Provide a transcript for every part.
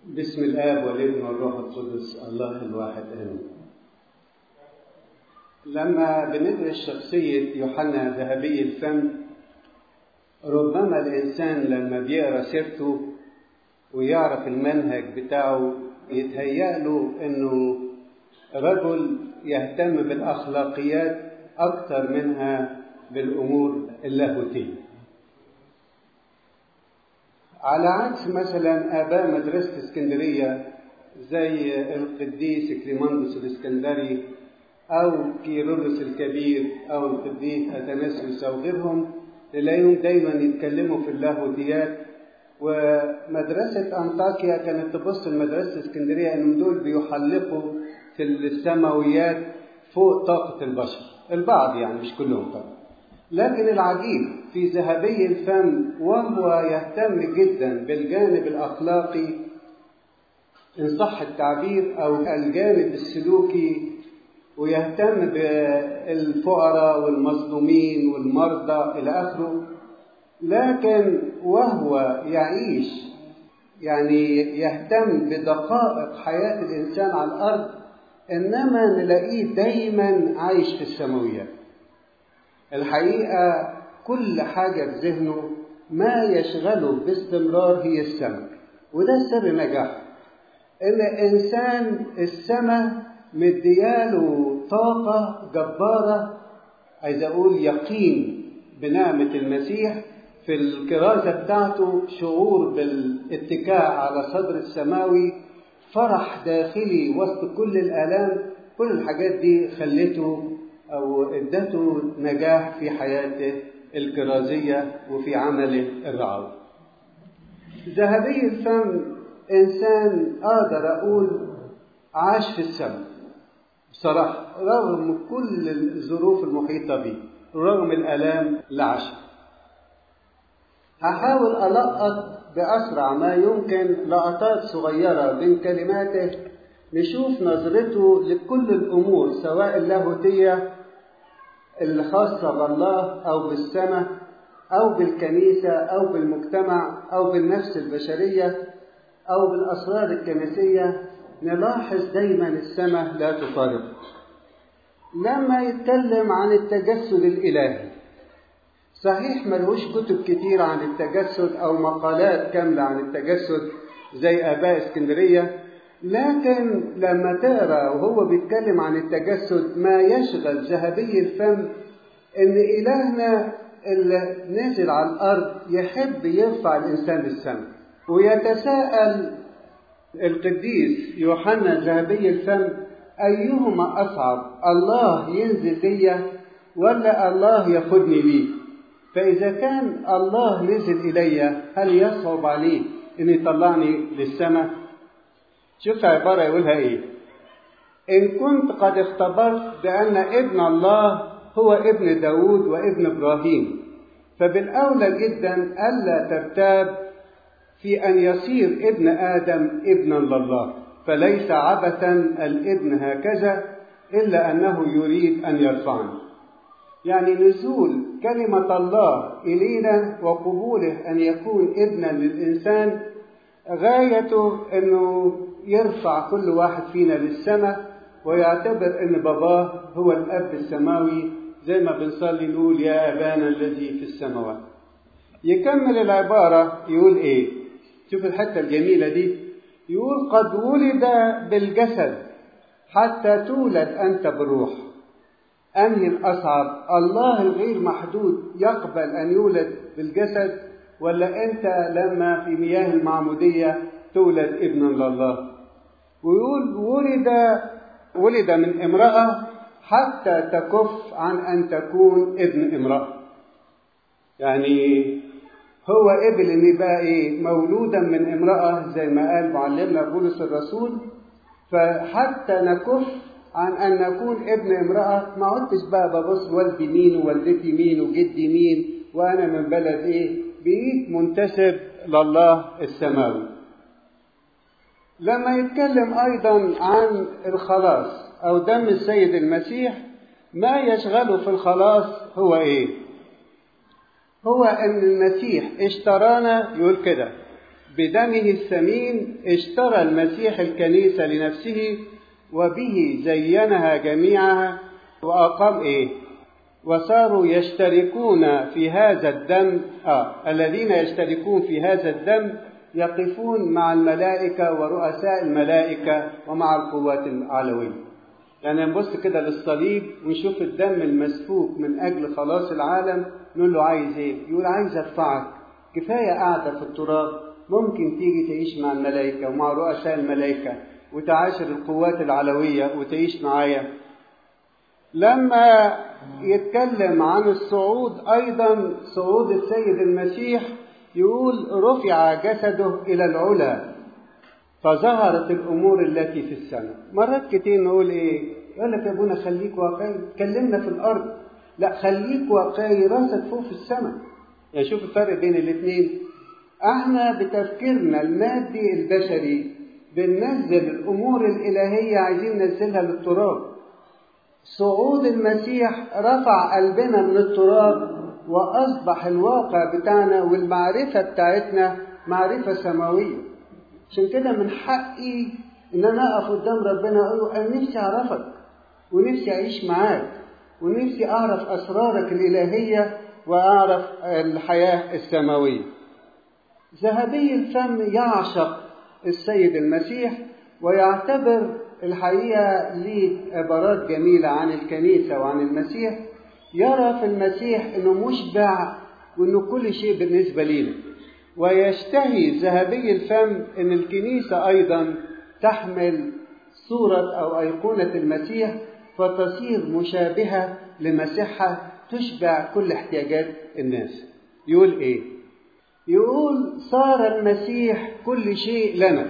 بسم الآب والابن والروح القدس الله الواحد آمين. لما بندرس شخصية يوحنا ذهبي الفم ربما الإنسان لما بيقرأ سيرته ويعرف المنهج بتاعه يتهيأ له إنه رجل يهتم بالأخلاقيات أكثر منها بالأمور اللاهوتية. على عكس مثلا آباء مدرسة اسكندرية زي القديس كليماندوس الاسكندري أو كيرلس الكبير أو القديس أثناسيوس أو غيرهم تلاقيهم دايما يتكلموا في اللاهوتيات ومدرسة أنطاكيا كانت تبص لمدرسة اسكندرية إنهم دول بيحلقوا في السماويات فوق طاقة البشر البعض يعني مش كلهم طبعا لكن العجيب في ذهبي الفم وهو يهتم جدا بالجانب الأخلاقي إن صح التعبير أو الجانب السلوكي ويهتم بالفقراء والمظلومين والمرضى إلى آخره لكن وهو يعيش يعني يهتم بدقائق حياة الإنسان على الأرض إنما نلاقيه دايما عايش في السماويات الحقيقة كل حاجة في ذهنه ما يشغله باستمرار هي السماء وده سر نجاحه إن إنسان السماء مدياله طاقة جبارة عايز أقول يقين بنعمة المسيح في الكرازة بتاعته شعور بالاتكاء على صدر السماوي فرح داخلي وسط كل الآلام كل الحاجات دي خلته أو ادته نجاح في حياته الكرازية وفي عمله الرعوي. ذهبي الفم إنسان أقدر أقول عاش في السماء بصراحة رغم كل الظروف المحيطة به رغم الآلام اللي عاشها. هحاول ألقط بأسرع ما يمكن لقطات صغيرة بين كلماته نشوف نظرته لكل الأمور سواء اللاهوتية الخاصة بالله أو بالسماء أو بالكنيسة أو بالمجتمع أو بالنفس البشرية أو بالأسرار الكنسية نلاحظ دايما السماء لا تفارق لما يتكلم عن التجسد الإلهي صحيح ملهوش كتب كتير عن التجسد أو مقالات كاملة عن التجسد زي آباء اسكندرية لكن لما تقرا وهو بيتكلم عن التجسد ما يشغل ذهبي الفم ان الهنا اللي نزل على الارض يحب يرفع الانسان للسماء ويتساءل القديس يوحنا ذهبي الفم ايهما اصعب الله ينزل ليا ولا الله ياخذني ليه فاذا كان الله نزل الي هل يصعب عليه ان يطلعني للسماء شوف عبارة يقولها إيه إن كنت قد اختبرت بأن ابن الله هو ابن داود وابن إبراهيم فبالأولى جدا ألا ترتاب في أن يصير ابن آدم ابنا لله فليس عبثا الابن هكذا إلا أنه يريد أن يرفعنا يعني نزول كلمة الله إلينا وقبوله أن يكون ابنا للإنسان غايته أنه يرفع كل واحد فينا للسماء ويعتبر ان باباه هو الاب السماوي زي ما بنصلي نقول يا ابانا الذي في السماوات يكمل العبارة يقول ايه شوف الحتة الجميلة دي يقول قد ولد بالجسد حتى تولد أنت بالروح أنهي الأصعب الله الغير محدود يقبل أن يولد بالجسد ولا أنت لما في مياه المعمودية تولد ابنا لله ويقول ولد ولد من امرأة حتى تكف عن أن تكون ابن امرأة يعني هو قبل ان يبقى ايه مولودا من امرأة زي ما قال معلمنا بولس الرسول فحتى نكف عن أن نكون ابن امرأة ما عدتش بقى ببص والدي مين ووالدتي مين وجدي مين وأنا من بلد إيه بقيت منتسب لله السماوي لما يتكلم أيضا عن الخلاص أو دم السيد المسيح ما يشغله في الخلاص هو إيه؟ هو أن المسيح اشترانا يقول كده بدمه الثمين اشترى المسيح الكنيسة لنفسه وبه زينها جميعها وأقام إيه؟ وصاروا يشتركون في هذا الدم آه الذين يشتركون في هذا الدم يقفون مع الملائكة ورؤساء الملائكة ومع القوات العلوية يعني نبص كده للصليب ونشوف الدم المسفوك من أجل خلاص العالم نقول له عايز إيه؟ يقول عايز أرفعك كفاية قاعدة في التراب ممكن تيجي تعيش مع الملائكة ومع رؤساء الملائكة وتعاشر القوات العلوية وتعيش معايا لما يتكلم عن الصعود أيضا صعود السيد المسيح يقول رفع جسده إلى العلا فظهرت الأمور التي في السماء مرات كتير نقول إيه يقول لك يا ابونا خليك واقعي اتكلمنا في الأرض لا خليك واقعي راسك فوق في السماء يعني شوف الفرق بين الاثنين احنا بتفكيرنا المادي البشري بننزل الامور الالهيه عايزين ننزلها للتراب صعود المسيح رفع قلبنا من التراب واصبح الواقع بتاعنا والمعرفه بتاعتنا معرفه سماويه عشان كده من حقي ان انا اقف قدام ربنا اقول له انا نفسي اعرفك ونفسي اعيش معاك ونفسي اعرف اسرارك الالهيه واعرف الحياه السماويه ذهبي الفم يعشق السيد المسيح ويعتبر الحقيقة ليه عبارات جميلة عن الكنيسة وعن المسيح يرى في المسيح أنه مشبع وأنه كل شيء بالنسبة لنا ويشتهي ذهبي الفم أن الكنيسة أيضا تحمل صورة أو أيقونة المسيح فتصير مشابهة لمسيحها تشبع كل احتياجات الناس يقول إيه؟ يقول صار المسيح كل شيء لنا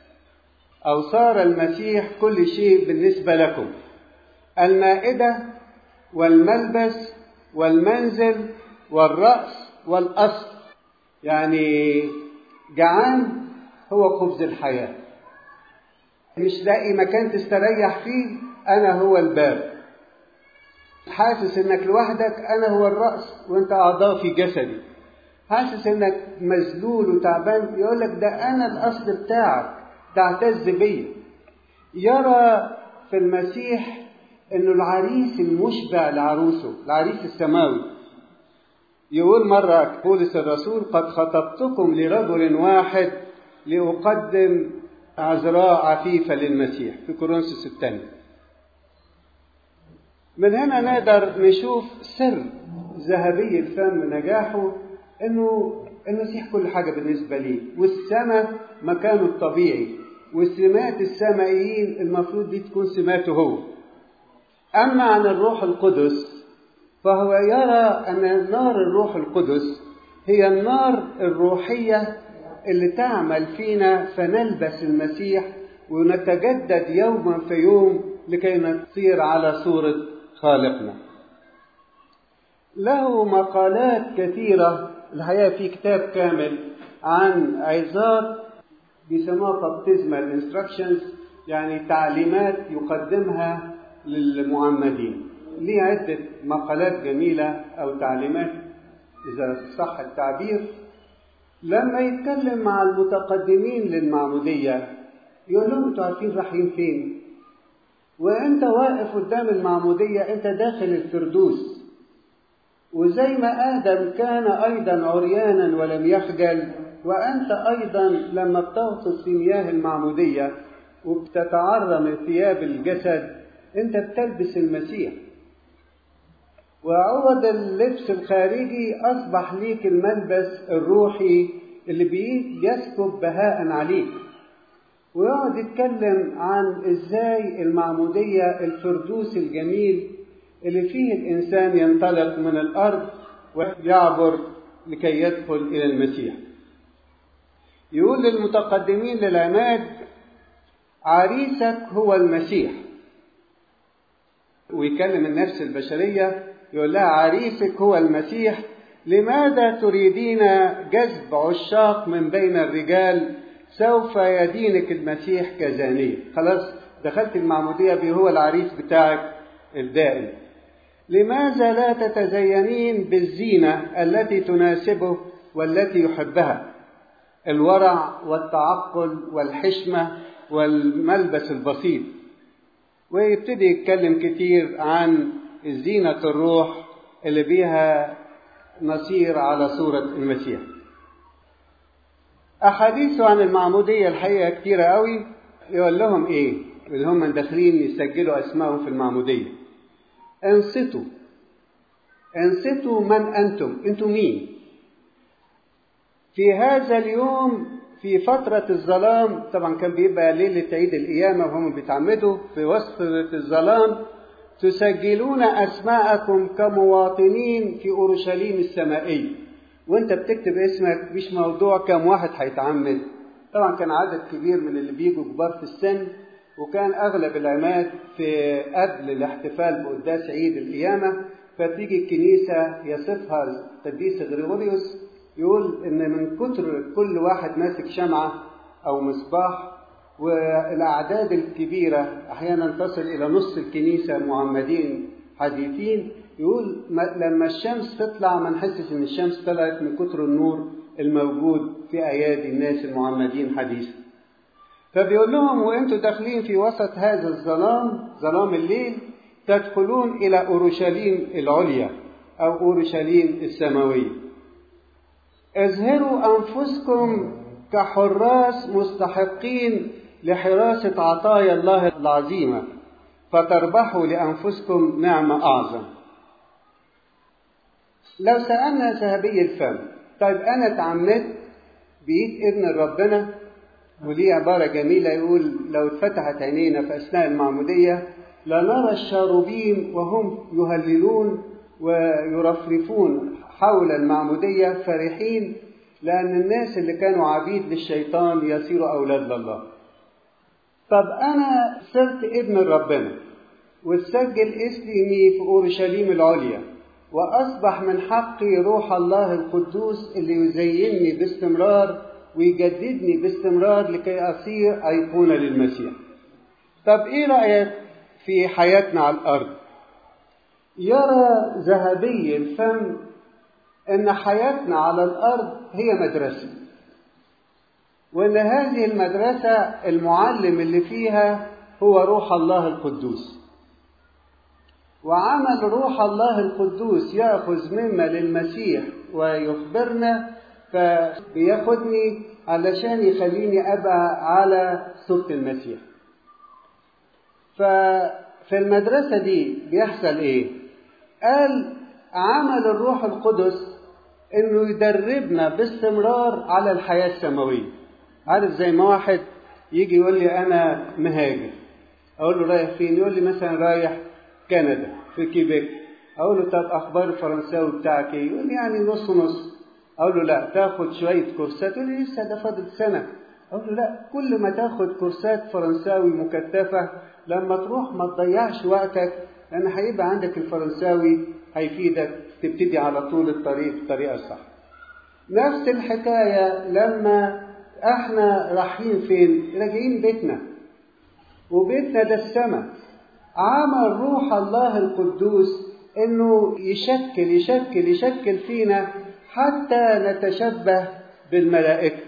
أو صار المسيح كل شيء بالنسبة لكم المائدة والملبس والمنزل والرأس والأصل يعني جعان هو خبز الحياة مش لاقي مكان تستريح فيه أنا هو الباب حاسس إنك لوحدك أنا هو الرأس وأنت أعضاء في جسدي حاسس انك مذلول وتعبان يقول لك ده انا الاصل بتاعك تعتز بيا يرى في المسيح انه العريس المشبع لعروسه العريس السماوي يقول مرة بولس الرسول قد خطبتكم لرجل واحد لأقدم عذراء عفيفة للمسيح في كورنثوس الثانية من هنا نقدر نشوف سر ذهبي الفم نجاحه انه المسيح كل حاجه بالنسبه ليه والسماء مكانه الطبيعي وسمات السمائيين المفروض دي تكون سماته هو اما عن الروح القدس فهو يرى ان نار الروح القدس هي النار الروحيه اللي تعمل فينا فنلبس المسيح ونتجدد يوما في يوم لكي نصير على صوره خالقنا له مقالات كثيره الحقيقة في كتاب كامل عن عظات بيسموها بابتزمال انستراكشنز يعني تعليمات يقدمها للمعمدين ليه عدة مقالات جميلة أو تعليمات إذا صح التعبير لما يتكلم مع المتقدمين للمعمودية يقول لهم انتوا عارفين رايحين فين وانت واقف قدام المعمودية انت داخل الفردوس وزي ما آدم كان أيضا عريانا ولم يخجل وأنت أيضا لما بتغطس في مياه المعمودية وبتتعرى من ثياب الجسد أنت بتلبس المسيح وعوض اللبس الخارجي أصبح ليك الملبس الروحي اللي بيسكب بهاء عليك ويقعد يتكلم عن ازاي المعمودية الفردوس الجميل اللي فيه الإنسان ينطلق من الأرض ويعبر لكي يدخل إلى المسيح يقول للمتقدمين للعماد عريسك هو المسيح ويكلم النفس البشرية يقول لها عريسك هو المسيح لماذا تريدين جذب عشاق من بين الرجال سوف يدينك المسيح كزانية خلاص دخلت المعمودية به هو العريس بتاعك الدائم لماذا لا تتزينين بالزينة التي تناسبه والتي يحبها الورع والتعقل والحشمة والملبس البسيط ويبتدي يتكلم كتير عن زينة الروح اللي بيها نصير على صورة المسيح أحاديثه عن المعمودية الحقيقة كتيرة قوي يقول لهم إيه اللي هم داخلين يسجلوا أسمائهم في المعمودية انصتوا انصتوا من أنتم أنتم مين في هذا اليوم في فترة الظلام طبعا كان بيبقى ليلة عيد القيامة وهم بيتعمدوا في وسط الظلام تسجلون أسماءكم كمواطنين في أورشليم السمائية وانت بتكتب اسمك مش موضوع كم واحد هيتعمد طبعا كان عدد كبير من اللي بيجوا كبار في السن وكان اغلب العماد في قبل الاحتفال بقداس عيد القيامه فتيجي الكنيسه يصفها القديس غريغوريوس يقول ان من كتر كل واحد ماسك شمعه او مصباح والاعداد الكبيره احيانا تصل الى نص الكنيسه معمدين حديثين يقول لما الشمس تطلع ما نحسش ان الشمس طلعت من كتر النور الموجود في ايادي الناس المعمدين حديثا فبيقول لهم وانتم داخلين في وسط هذا الظلام ظلام الليل تدخلون الى اورشليم العليا او اورشليم السماويه اظهروا انفسكم كحراس مستحقين لحراسه عطايا الله العظيمه فتربحوا لانفسكم نعمه اعظم لو سالنا ذهبي الفم طيب انا اتعمدت بايد ابن ربنا وليه عبارة جميلة يقول لو اتفتحت عينينا في أثناء المعمودية لنرى الشاروبيم وهم يهللون ويرفرفون حول المعمودية فرحين لأن الناس اللي كانوا عبيد للشيطان يصيروا أولاد لله طب أنا صرت ابن ربنا وتسجل اسمي في أورشليم العليا وأصبح من حقي روح الله القدوس اللي يزينني باستمرار ويجددني باستمرار لكي أصير أيقونة للمسيح طب إيه رأيك في حياتنا على الأرض يرى ذهبي الفم أن حياتنا على الأرض هي مدرسة وأن هذه المدرسة المعلم اللي فيها هو روح الله القدوس وعمل روح الله القدوس يأخذ مما للمسيح ويخبرنا فبياخدني علشان يخليني ابقى على صوت المسيح ففي المدرسة دي بيحصل ايه قال عمل الروح القدس انه يدربنا باستمرار على الحياة السماوية عارف زي ما واحد يجي يقول لي انا مهاجر اقول له رايح فين يقول لي مثلا رايح كندا في كيبيك اقول له طب اخبار الفرنساوي بتاعك ايه يقول لي يعني نص نص اقول له لا تاخد شويه كورسات يقول لي لسه ده فاضل سنه اقول له لا كل ما تاخد كورسات فرنساوي مكثفه لما تروح ما تضيعش وقتك لان هيبقى عندك الفرنساوي هيفيدك تبتدي على طول الطريق بالطريقه الصح نفس الحكايه لما احنا رايحين فين راجعين بيتنا وبيتنا ده السماء عمل روح الله القدوس انه يشكل يشكل يشكل فينا حتى نتشبه بالملائكة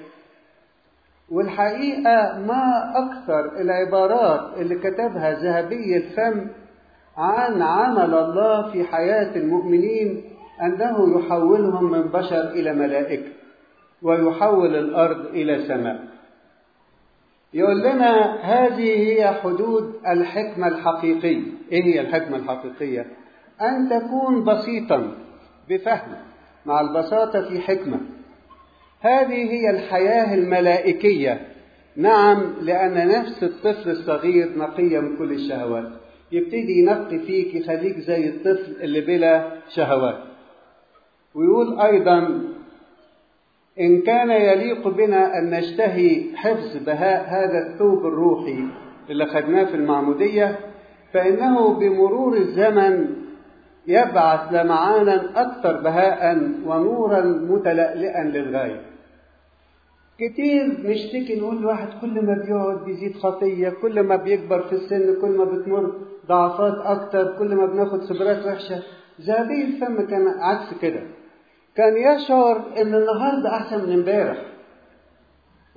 والحقيقة ما أكثر العبارات اللي كتبها ذهبي الفم عن عمل الله في حياة المؤمنين أنه يحولهم من بشر إلى ملائكة ويحول الأرض إلى سماء يقول لنا هذه هي حدود الحكمة الحقيقية إيه هي الحكمة الحقيقية أن تكون بسيطا بفهم مع البساطة في حكمة هذه هي الحياة الملائكية نعم لأن نفس الطفل الصغير نقية من كل الشهوات يبتدي ينقي فيك يخليك زي الطفل اللي بلا شهوات ويقول أيضا إن كان يليق بنا أن نشتهي حفظ بهاء هذا الثوب الروحي اللي خدناه في المعمودية فإنه بمرور الزمن يبعث لمعانا أكثر بهاء ونورا متلألئا للغاية كتير نشتكي نقول الواحد كل ما بيقعد بيزيد خطية كل ما بيكبر في السن كل ما بتمر ضعفات أكتر كل ما بناخد خبرات وحشة ذهبي الفم كان عكس كده كان يشعر إن النهاردة أحسن من امبارح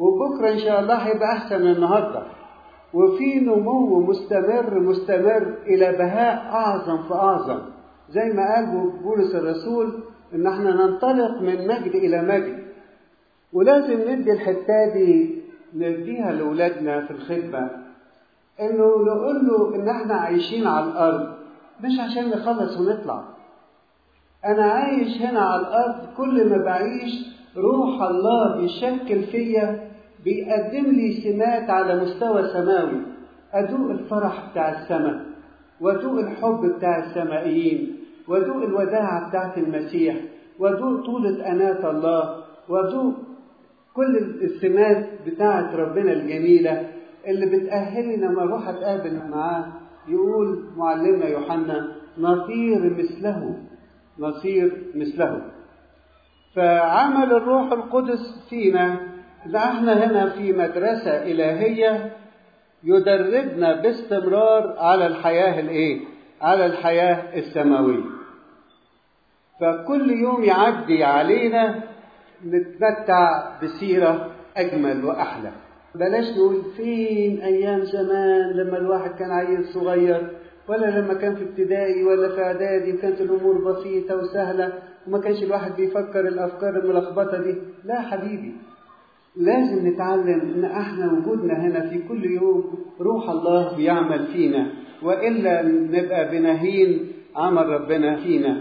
وبكرة إن شاء الله هيبقى أحسن من النهاردة وفي نمو مستمر مستمر إلى بهاء أعظم فأعظم زي ما قال بولس الرسول إن احنا ننطلق من مجد إلى مجد ولازم ندي الحتة دي نديها لأولادنا في الخدمة إنه نقول له إن احنا عايشين على الأرض مش عشان نخلص ونطلع أنا عايش هنا على الأرض كل ما بعيش روح الله بيشكل فيا بيقدم لي سمات على مستوى سماوي أدوق الفرح بتاع السماء وأدوق الحب بتاع السمائيين وأدوق الوداعة بتاعت المسيح وأدوق طولة أناة الله وأدوق كل السمات بتاعت ربنا الجميلة اللي بتأهلني لما أروح أتقابل معاه يقول معلمنا يوحنا نصير مثله نصير مثله فعمل الروح القدس فينا ده احنا هنا في مدرسة إلهية يدربنا باستمرار على الحياة الايه؟ على الحياة السماوية. فكل يوم يعدي علينا نتمتع بسيرة أجمل وأحلى. بلاش نقول فين أيام زمان لما الواحد كان عيل صغير ولا لما كان في ابتدائي ولا في إعدادي وكانت الأمور بسيطة وسهلة وما كانش الواحد بيفكر الأفكار الملخبطة دي. لا حبيبي لازم نتعلم ان احنا وجودنا هنا في كل يوم روح الله بيعمل فينا والا نبقى بنهين عمل ربنا فينا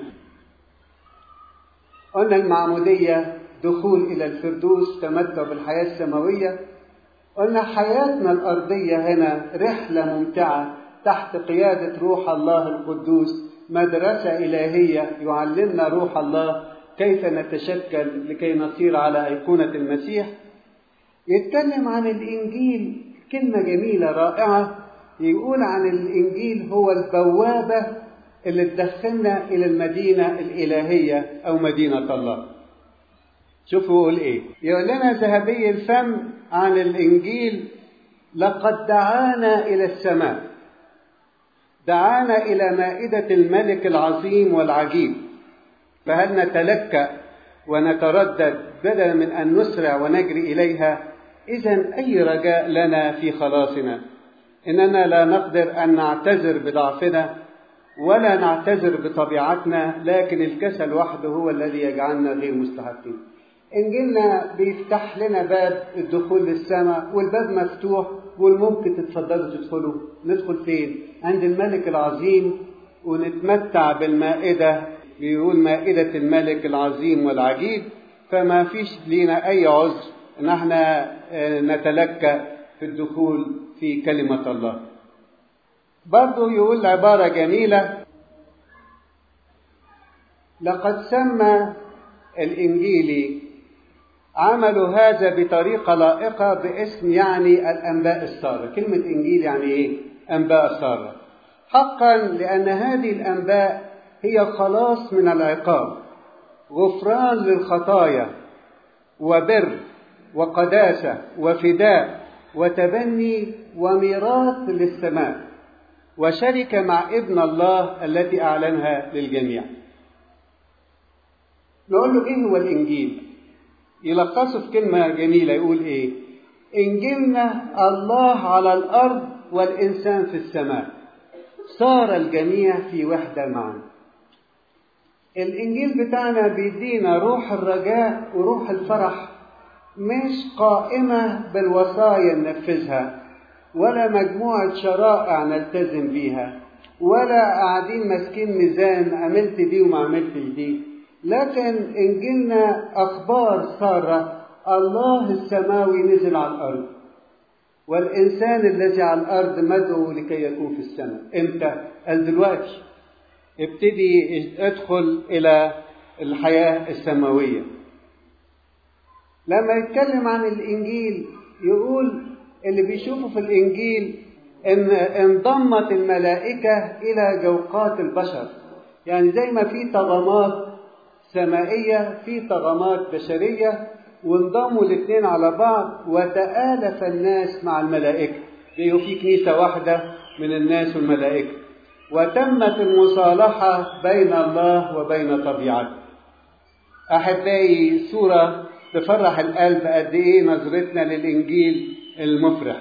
قلنا المعمودية دخول إلى الفردوس تمتع بالحياة السماوية قلنا حياتنا الأرضية هنا رحلة ممتعة تحت قيادة روح الله القدوس مدرسة إلهية يعلمنا روح الله كيف نتشكل لكي نصير على أيقونة المسيح يتكلم عن الإنجيل كلمة جميلة رائعة يقول عن الإنجيل هو البوابة اللي تدخلنا إلى المدينة الإلهية أو مدينة الله شوفوا يقول إيه يقول لنا ذهبي الفم عن الإنجيل لقد دعانا إلى السماء دعانا إلى مائدة الملك العظيم والعجيب فهل نتلكأ ونتردد بدلا من أن نسرع ونجري إليها إذا أي رجاء لنا في خلاصنا إننا لا نقدر أن نعتذر بضعفنا ولا نعتذر بطبيعتنا لكن الكسل وحده هو الذي يجعلنا غير مستحقين إنجيلنا بيفتح لنا باب الدخول للسماء والباب مفتوح والممكن تتفضلوا تدخلوا ندخل فين عند الملك العظيم ونتمتع بالمائدة بيقول مائدة الملك العظيم والعجيب فما فيش لينا أي عذر إن احنا نتلكأ في الدخول في كلمة الله برضه يقول عبارة جميلة لقد سمى الإنجيلي عمل هذا بطريقة لائقة باسم يعني الأنباء السارة كلمة إنجيل يعني إيه؟ أنباء سارة حقا لأن هذه الأنباء هي خلاص من العقاب غفران للخطايا وبر وقداسة وفداء وتبني وميراث للسماء وشركة مع ابن الله التي أعلنها للجميع نقول له إيه هو الإنجيل يلخصه في كلمة جميلة يقول إيه إنجيلنا الله على الأرض والإنسان في السماء صار الجميع في وحدة معا الإنجيل بتاعنا بيدينا روح الرجاء وروح الفرح مش قائمة بالوصايا ننفذها ولا مجموعة شرائع نلتزم بيها ولا قاعدين ماسكين ميزان عملت دي وما عملتش دي لكن إنجيلنا أخبار سارة الله السماوي نزل على الأرض والإنسان الذي على الأرض مدعو لكي يكون في السماء إمتى؟ قال دلوقتي ابتدي ادخل إلى الحياة السماوية لما يتكلم عن الإنجيل يقول اللي بيشوفه في الإنجيل إن انضمت الملائكة إلى جوقات البشر يعني زي ما في طغمات سمائية في طغمات بشرية وانضموا الاثنين على بعض وتآلف الناس مع الملائكة بقوا في كنيسة واحدة من الناس والملائكة وتمت المصالحة بين الله وبين طبيعته أحبائي صورة تفرح القلب قد ايه نظرتنا للانجيل المفرح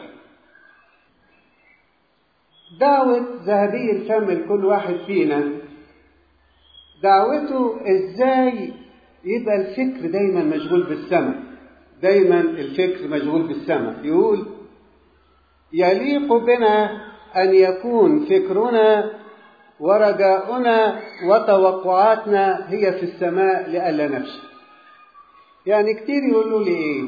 دعوة ذهبي الفم لكل واحد فينا دعوته ازاي يبقى الفكر دايما مشغول بالسماء دايما الفكر مشغول بالسماء يقول يليق بنا ان يكون فكرنا ورجاؤنا وتوقعاتنا هي في السماء لئلا نفشل يعني كتير يقولوا لي ايه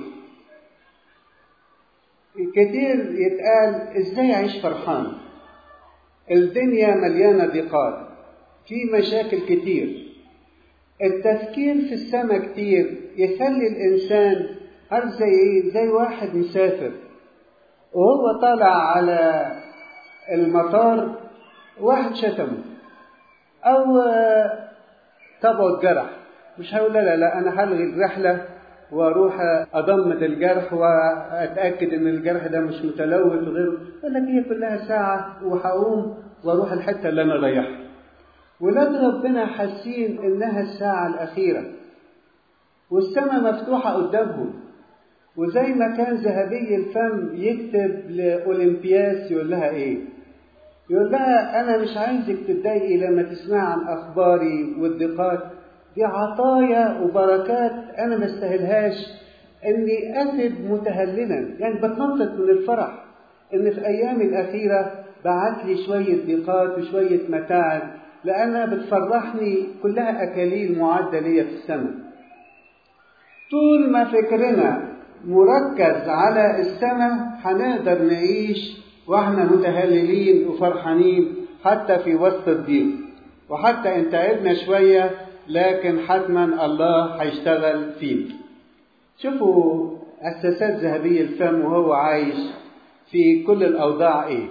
كتير يتقال ازاي اعيش فرحان الدنيا مليانة ضيقات في مشاكل كتير التفكير في السماء كتير يخلي الإنسان عارف زي إيه؟ زي واحد مسافر وهو طالع على المطار واحد شتمه أو طبعه اتجرح مش هقول لا لا لا أنا هلغي الرحلة واروح اضمد الجرح واتاكد ان الجرح ده مش متلوث وغيره يقول لك هي كلها ساعه وهقوم واروح الحته اللي انا رايحها ولاد ربنا حاسين انها الساعه الاخيره والسماء مفتوحه قدامهم وزي ما كان ذهبي الفم يكتب لاولمبياس يقول لها ايه يقول لها انا مش عايزك تتضايقي لما تسمع عن اخباري والضيقات دي عطايا وبركات انا ما استاهلهاش اني اتب متهللا يعني بتنطط من الفرح ان في ايام الاخيره بعت لي شويه ضيقات وشويه متاعب لانها بتفرحني كلها اكاليل معده ليا في السماء طول ما فكرنا مركز على السماء هنقدر نعيش واحنا متهللين وفرحانين حتى في وسط الضيق وحتى ان تعبنا شويه لكن حتما الله هيشتغل فينا شوفوا أساسات ذهبية الفم وهو عايش في كل الأوضاع إيه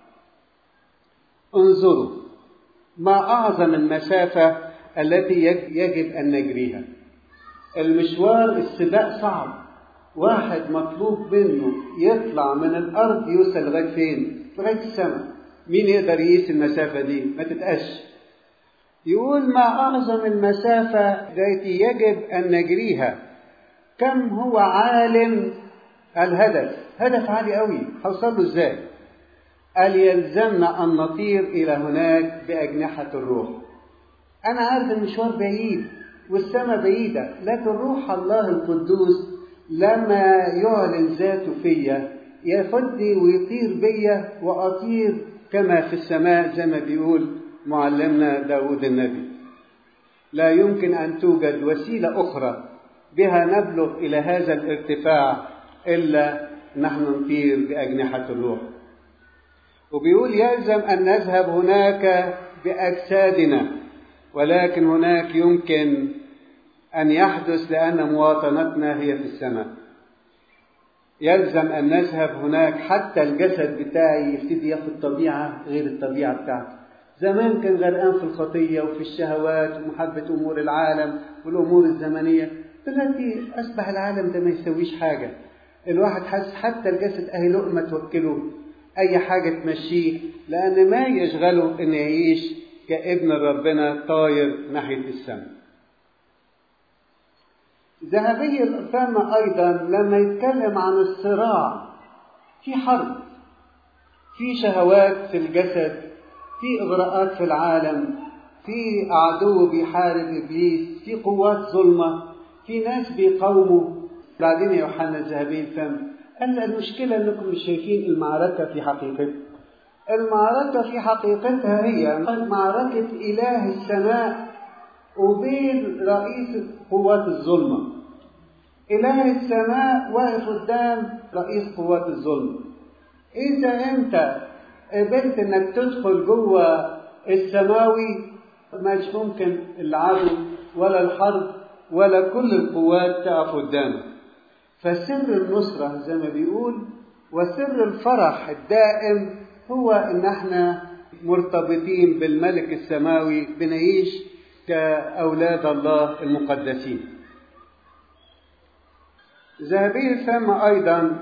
انظروا ما أعظم المسافة التي يجب أن نجريها المشوار السباق صعب واحد مطلوب منه يطلع من الأرض يوصل لغاية فين؟ لغاية السماء مين يقدر يقيس المسافة دي؟ ما تتقاش يقول ما أعظم المسافة التي يجب أن نجريها كم هو عالم الهدف هدف عالي قوي هوصل له ازاي قال يلزمنا أن نطير إلى هناك بأجنحة الروح أنا عارف المشوار بعيد والسماء بعيدة لكن روح الله القدوس لما يعلن ذاته فيا ياخدني ويطير بيا وأطير كما في السماء زي ما بيقول معلمنا داود النبي لا يمكن أن توجد وسيلة أخرى بها نبلغ إلى هذا الارتفاع إلا نحن نطير بأجنحة الروح وبيقول يلزم أن نذهب هناك بأجسادنا ولكن هناك يمكن أن يحدث لأن مواطنتنا هي في السماء يلزم أن نذهب هناك حتى الجسد بتاعي يبتدي ياخد طبيعة غير الطبيعة بتاعته زمان كان غرقان في الخطية وفي الشهوات ومحبة أمور العالم والأمور الزمنية دلوقتي أصبح العالم ده ما يسويش حاجة الواحد حاسس حتى الجسد أهي لقمة توكله أي حاجة تمشيه لأن ما يشغله إن يعيش كابن ربنا طاير ناحية السماء ذهبي الفم أيضا لما يتكلم عن الصراع في حرب في شهوات في الجسد في إغراءات في العالم في عدو بيحارب إبليس في قوات ظلمة في ناس بيقاوموا بعدين يا يوحنا الذهبي الفم قال المشكلة أنكم مش شايفين المعركة في حقيقتها المعركة في حقيقتها هي معركة إله السماء وبين رئيس قوات الظلمة إله السماء واقف قدام رئيس قوات الظلمة إذا أنت قبلت إنك تدخل جوه السماوي مش ممكن العدو ولا الحرب ولا كل القوات تقف قدامك فسر النصرة زي ما بيقول وسر الفرح الدائم هو ان احنا مرتبطين بالملك السماوي بنعيش كأولاد الله المقدسين ذهبي الفم أيضا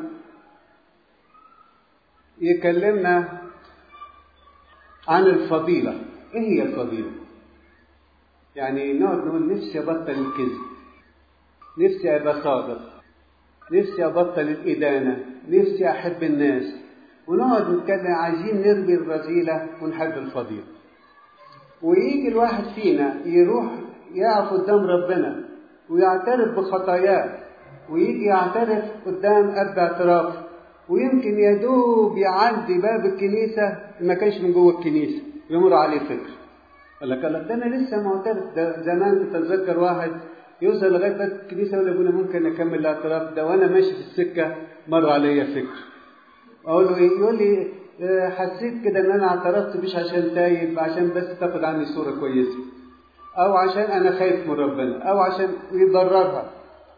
يكلمنا عن الفضيلة إيه هي الفضيلة؟ يعني نقعد نقول نفسي أبطل الكذب نفسي أبقى صادق نفسي أبطل الإدانة نفسي أحب الناس ونقعد نتكلم عايزين نرمي الرذيلة ونحب الفضيلة ويجي الواحد فينا يروح يقف قدام ربنا ويعترف بخطاياه ويجي يعترف قدام أب اعتراف ويمكن يدوب يعدي باب الكنيسة ما كانش من جوه الكنيسة يمر عليه فكر قال لك ده أنا لسه معترف ده زمان كنت أتذكر واحد يوصل لغاية باب الكنيسة يقول لأبونا ممكن أكمل الاعتراف ده وأنا ماشي في السكة مر عليا فكر أقول له إيه؟ يقول لي حسيت كده إن أنا اعترفت مش عشان تايب عشان بس تاخد عني صورة كويسة أو عشان أنا خايف من ربنا أو عشان يضررها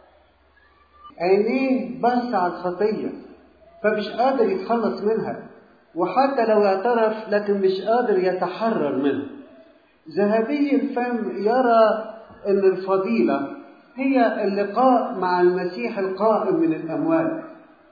عينيه بص على الخطية فمش قادر يتخلص منها وحتى لو اعترف لكن مش قادر يتحرر منها ذهبي الفم يرى أن الفضيلة هي اللقاء مع المسيح القائم من الأموات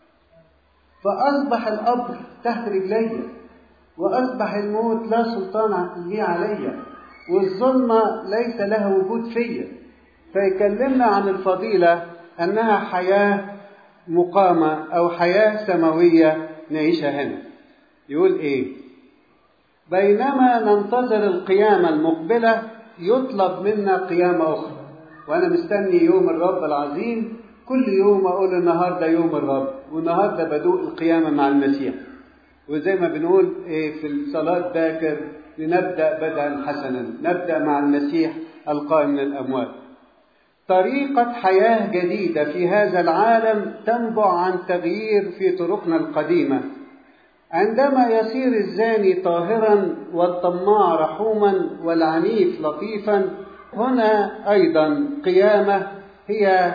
فأصبح القبر تحت رجلي وأصبح الموت لا سلطان لي علي والظلمة ليس لها وجود فيا فيكلمنا عن الفضيلة أنها حياة مقامة أو حياة سماوية نعيشها هنا يقول إيه بينما ننتظر القيامة المقبلة يطلب منا قيامة أخرى وأنا مستني يوم الرب العظيم كل يوم أقول النهاردة يوم الرب والنهاردة بدوق القيامة مع المسيح وزي ما بنقول إيه في الصلاة باكر لنبدأ بدءا حسنا نبدأ مع المسيح القائم من الأموات طريقة حياة جديدة في هذا العالم تنبع عن تغيير في طرقنا القديمة عندما يصير الزاني طاهرا والطماع رحوما والعنيف لطيفا هنا أيضا قيامة هي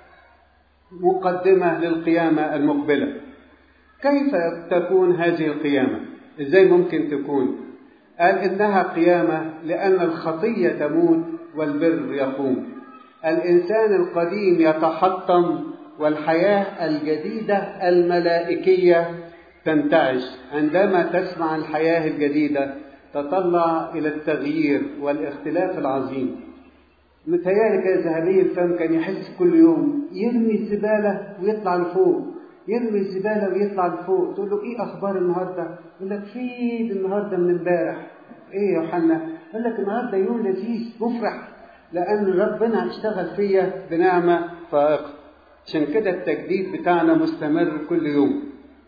مقدمة للقيامة المقبلة كيف تكون هذه القيامة؟ إزاي ممكن تكون؟ قال إنها قيامة لأن الخطية تموت والبر يقوم الإنسان القديم يتحطم والحياة الجديدة الملائكية تنتعش عندما تسمع الحياة الجديدة تطلع إلى التغيير والاختلاف العظيم متهيألي كده ذهبي الفم كان يحس كل يوم يرمي الزبالة ويطلع لفوق يرمي الزبالة ويطلع لفوق تقول له إيه أخبار النهاردة؟ يقول لك فين النهاردة من امبارح؟ إيه يا يوحنا؟ يقول لك النهاردة يوم لذيذ مفرح لأن ربنا اشتغل فيا بنعمة فائقة عشان كده التجديد بتاعنا مستمر كل يوم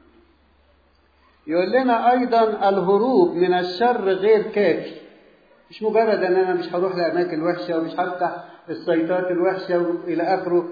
يقول لنا أيضا الهروب من الشر غير كافي مش مجرد أن أنا مش هروح لأماكن وحشة ومش هفتح السيطات الوحشة إلى آخره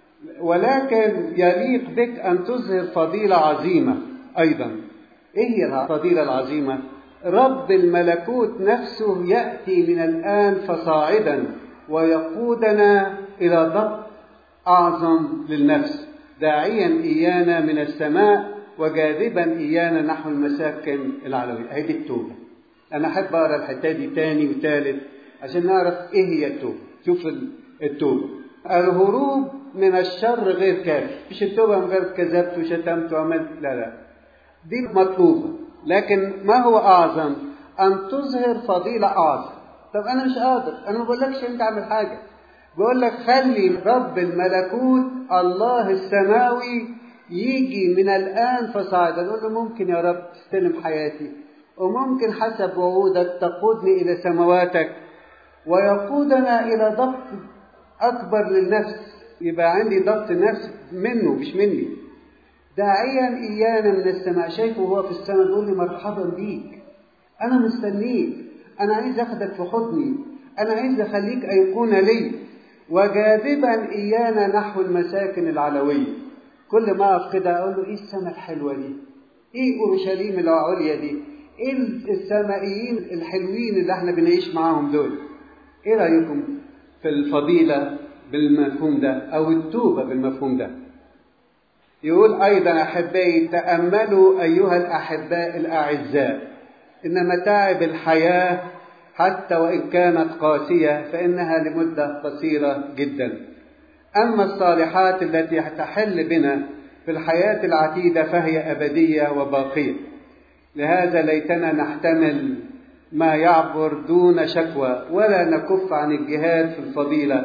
ولكن يليق بك أن تظهر فضيلة عظيمة أيضا إيه هي الفضيلة العظيمة؟ رب الملكوت نفسه يأتي من الآن فصاعدا ويقودنا إلى ضبط أعظم للنفس داعيا إيانا من السماء وجاذبا إيانا نحو المساكن العلوية هي دي التوبة أنا أحب أقرأ الحتة دي تاني وتالت عشان نعرف إيه هي التوبة شوف التوبة الهروب من الشر غير كافي مش التوبة مجرد كذبت وشتمت وعملت لا لا دي مطلوبة لكن ما هو أعظم أن تظهر فضيلة أعظم طب أنا مش قادر أنا ما بقولكش أنت اعمل حاجة بقول لك خلي رب الملكوت الله السماوي يجي من الآن فصاعدا نقول له ممكن يا رب تستلم حياتي وممكن حسب وعودك تقودني إلى سماواتك ويقودنا إلى ضبط أكبر للنفس يبقى عندي ضبط نفس منه مش مني داعيا إيانا من السماء شايفه وهو في السماء بيقول لي مرحبا بيك أنا مستنيك أنا عايز أخدك في حضني أنا عايز أخليك أيقونة لي وجاذبا إيانا نحو المساكن العلوية كل ما أقف كده أقول له إيه السماء الحلوة دي إيه أورشليم العليا دي إيه السمائيين الحلوين اللي احنا بنعيش معاهم دول إيه رأيكم في الفضيلة بالمفهوم ده أو التوبة بالمفهوم ده يقول أيضا أحبائي تأملوا أيها الأحباء الأعزاء إن متاعب الحياة حتى وإن كانت قاسية فإنها لمدة قصيرة جدا أما الصالحات التي تحل بنا في الحياة العتيدة فهي أبدية وباقية لهذا ليتنا نحتمل ما يعبر دون شكوى ولا نكف عن الجهاد في الفضيلة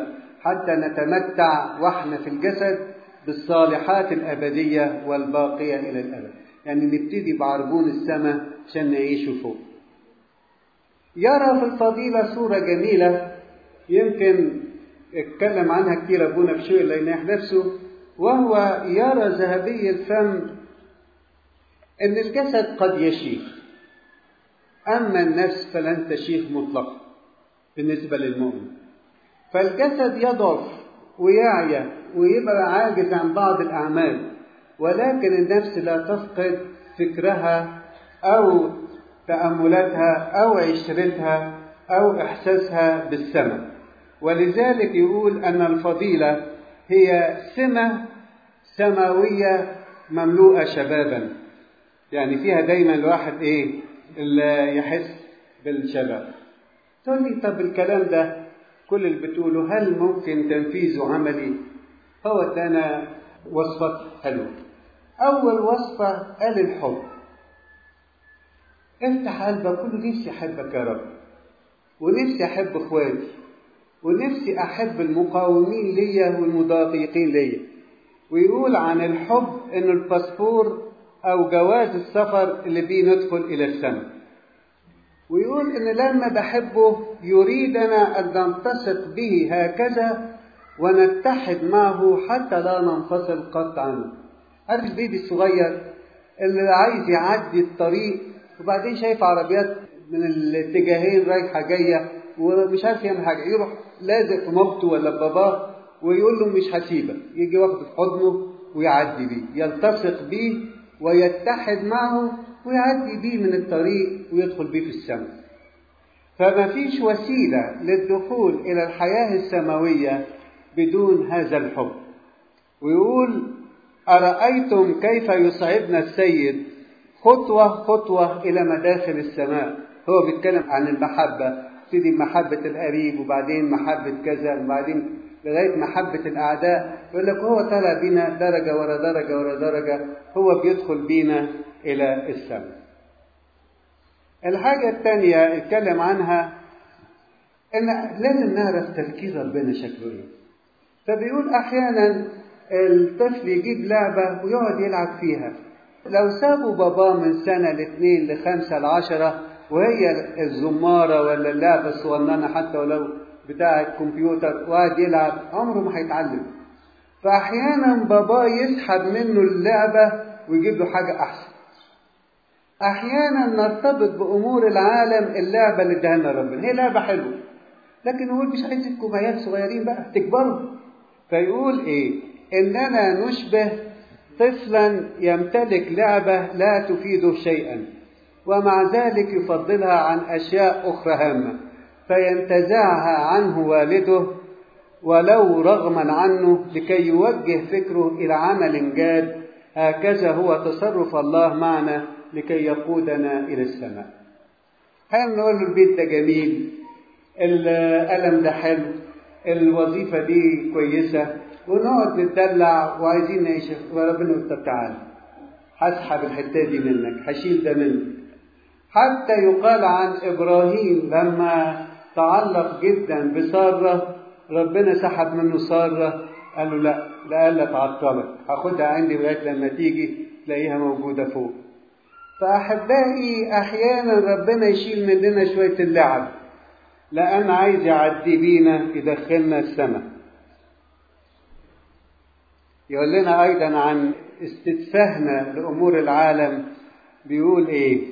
حتى نتمتع واحنا في الجسد بالصالحات الأبدية والباقية إلى الأبد يعني نبتدي بعربون السماء عشان نعيشه فوق يرى في الفضيلة صورة جميلة يمكن اتكلم عنها كتير أبونا بشوي الله يناح نفسه وهو يرى ذهبي الفم أن الجسد قد يشيخ أما النفس فلن تشيخ مطلقا بالنسبة للمؤمن فالجسد يضعف ويعيا ويبقى عاجز عن بعض الأعمال ولكن النفس لا تفقد فكرها أو تأملاتها أو عشرتها أو إحساسها بالسماء ولذلك يقول أن الفضيلة هي سمة سماوية مملوءة شبابا يعني فيها دايما الواحد إيه اللي يحس بالشباب تقول لي طب الكلام ده كل اللي بتقوله هل ممكن تنفيذه عملي هو أنا وصفة حلوة أول وصفة قال الحب افتح قلبك كله نفسي أحبك يا رب ونفسي أحب إخواتي ونفسي أحب المقاومين ليا والمضايقين ليا ويقول عن الحب إنه الباسبور أو جواز السفر اللي بيه ندخل إلى السماء ويقول إن لما بحبه يريدنا أن نلتصق به هكذا ونتحد معه حتى لا ننفصل قط عنه عارف البيبي الصغير اللي عايز يعدي الطريق وبعدين شايف عربيات من الاتجاهين رايحه جايه ومش عارف يعمل حاجه يروح لازق في مامته ولا باباه ويقول له مش هسيبك يجي واخده في حضنه ويعدي بيه يلتصق بيه ويتحد معه ويعدي بيه من الطريق ويدخل بيه في السماء فما فيش وسيله للدخول الى الحياه السماويه بدون هذا الحب ويقول أرأيتم كيف يصعدنا السيد خطوة خطوة إلى مداخل السماء هو بيتكلم عن المحبة تبتدي محبة القريب وبعدين محبة كذا وبعدين لغاية محبة الأعداء يقول لك هو طالع بينا درجة ورا درجة ورا درجة هو بيدخل بينا إلى السماء الحاجة الثانية اتكلم عنها إن لازم نعرف تفكير ربنا شكله إيه فبيقول أحيانا الطفل يجيب لعبة ويقعد يلعب فيها لو سابوا باباه من سنة لاثنين لخمسة لعشرة وهي الزمارة ولا اللعبة الصغننة حتى ولو بتاع الكمبيوتر وقعد يلعب عمره ما هيتعلم فأحيانا باباه يسحب منه اللعبة ويجيب له حاجة أحسن أحيانا نرتبط بأمور العالم اللعبة اللي اداها لنا ربنا هي لعبة حلوة لكن هو مش عايزكم عيال صغيرين بقى تكبروا فيقول ايه اننا نشبه طفلا يمتلك لعبه لا تفيده شيئا ومع ذلك يفضلها عن اشياء اخرى هامه فينتزعها عنه والده ولو رغما عنه لكي يوجه فكره الى عمل جاد هكذا هو تصرف الله معنا لكي يقودنا الى السماء هل نقول له البيت ده جميل القلم ده حلو الوظيفة دي كويسة ونقعد نتدلع وعايزين نعيش وربنا يقول تعالى هسحب الحتة دي منك هشيل ده منك حتى يقال عن إبراهيم لما تعلق جدا بسارة ربنا سحب منه سارة قال له لا لألا تعطلك هاخدها عندي لغاية لما تيجي تلاقيها موجودة فوق فأحبائي أحيانا ربنا يشيل مننا شوية اللعب لأن عايز يعدي بينا يدخلنا السماء يقول لنا أيضا عن استتفاهنا لأمور العالم بيقول إيه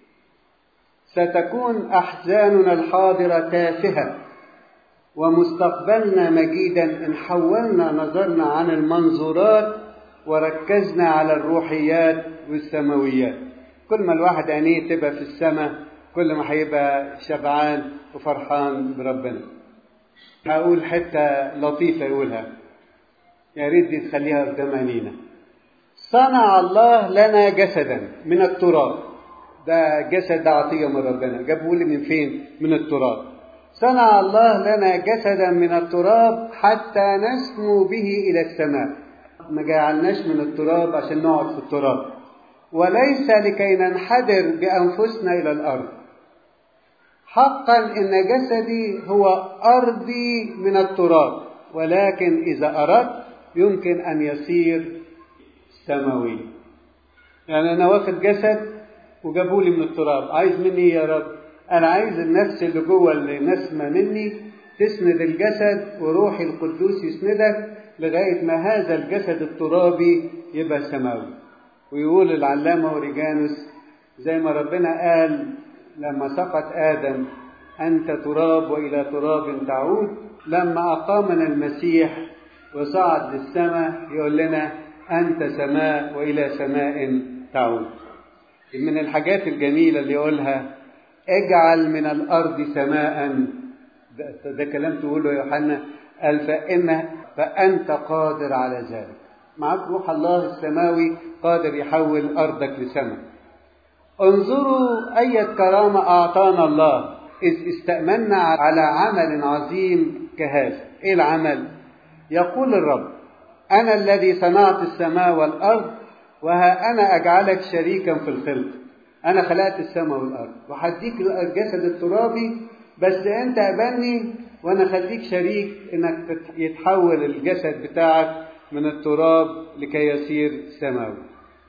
ستكون أحزاننا الحاضرة تافهة ومستقبلنا مجيدا إن حولنا نظرنا عن المنظورات وركزنا على الروحيات والسماويات كل ما الواحد عينيه تبقى في السماء كل ما هيبقى شبعان وفرحان بربنا هقول حتة لطيفة يقولها يا ريت دي تخليها قدام عينينا صنع الله لنا جسدا من التراب ده جسد ده عطية من ربنا جابه لي من فين من التراب صنع الله لنا جسدا من التراب حتى نسمو به إلى السماء ما جعلناش من التراب عشان نقعد في التراب وليس لكي ننحدر بأنفسنا إلى الأرض حقا إن جسدي هو أرضي من التراب ولكن إذا أردت يمكن أن يصير سماوي يعني أنا واخد جسد وجابوا لي من التراب عايز مني إيه يا رب أنا عايز النفس اللي جوه اللي نسمة مني تسند الجسد وروحي القدوس يسندك لغاية ما هذا الجسد الترابي يبقى سماوي ويقول العلامة أوريجانوس زي ما ربنا قال لما سقط آدم أنت تراب وإلى تراب تعود لما أقامنا المسيح وصعد للسماء يقول لنا أنت سماء وإلى سماء تعود من الحاجات الجميلة اللي يقولها اجعل من الأرض سماء ده, ده كلام تقوله يا يوحنا قال فإن فأنت قادر على ذلك معك روح الله السماوي قادر يحول أرضك لسماء انظروا أية كرامة أعطانا الله إذ استأمنا على عمل عظيم كهذا إيه العمل؟ يقول الرب أنا الذي صنعت السماء والأرض وها أنا أجعلك شريكا في الخلق أنا خلقت السماء والأرض وهديك الجسد الترابي بس أنت أبني وأنا أخليك شريك إنك يتحول الجسد بتاعك من التراب لكي يصير سماوي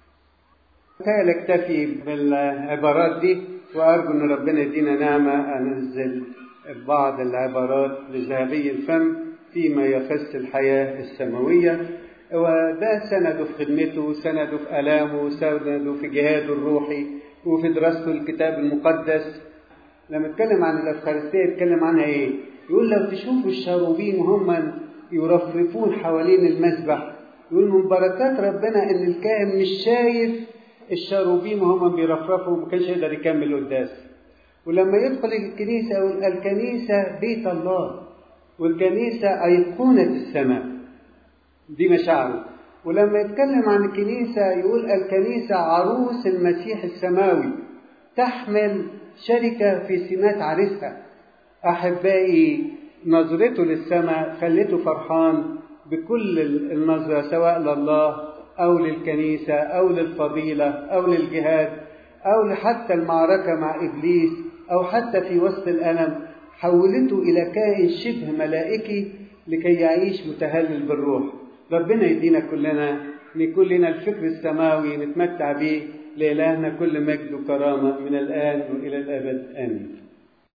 تالي اكتفي بالعبارات دي وأرجو أن ربنا يدينا نعمة أنزل بعض العبارات لذهبي الفم فيما يخص الحياة السماوية وده سنده في خدمته سنده في ألامه سنده في جهاده الروحي وفي دراسته الكتاب المقدس لما اتكلم عن الأفخارستية يتكلم عنها إيه؟ يقول لو تشوفوا الشاروبين هم يرفرفون حوالين المسبح يقول من بركات ربنا إن الكاهن مش شايف الشاروبين وهم بيرفرفوا ما كانش يقدر يكمل قداس ولما يدخل الكنيسة يقول الكنيسة بيت الله والكنيسة أيقونة السماء دي مشاعره ولما يتكلم عن الكنيسة يقول الكنيسة عروس المسيح السماوي تحمل شركة في سمات عريسها أحبائي نظرته للسماء خلته فرحان بكل النظرة سواء لله أو للكنيسة أو للفضيلة أو للجهاد أو حتى المعركة مع إبليس أو حتى في وسط الألم حولته إلى كائن شبه ملائكي لكي يعيش متهلل بالروح ربنا يدينا كلنا ان يكون لنا الفكر السماوي نتمتع به لإلهنا كل مجد وكرامة من الآن وإلى الأبد آمين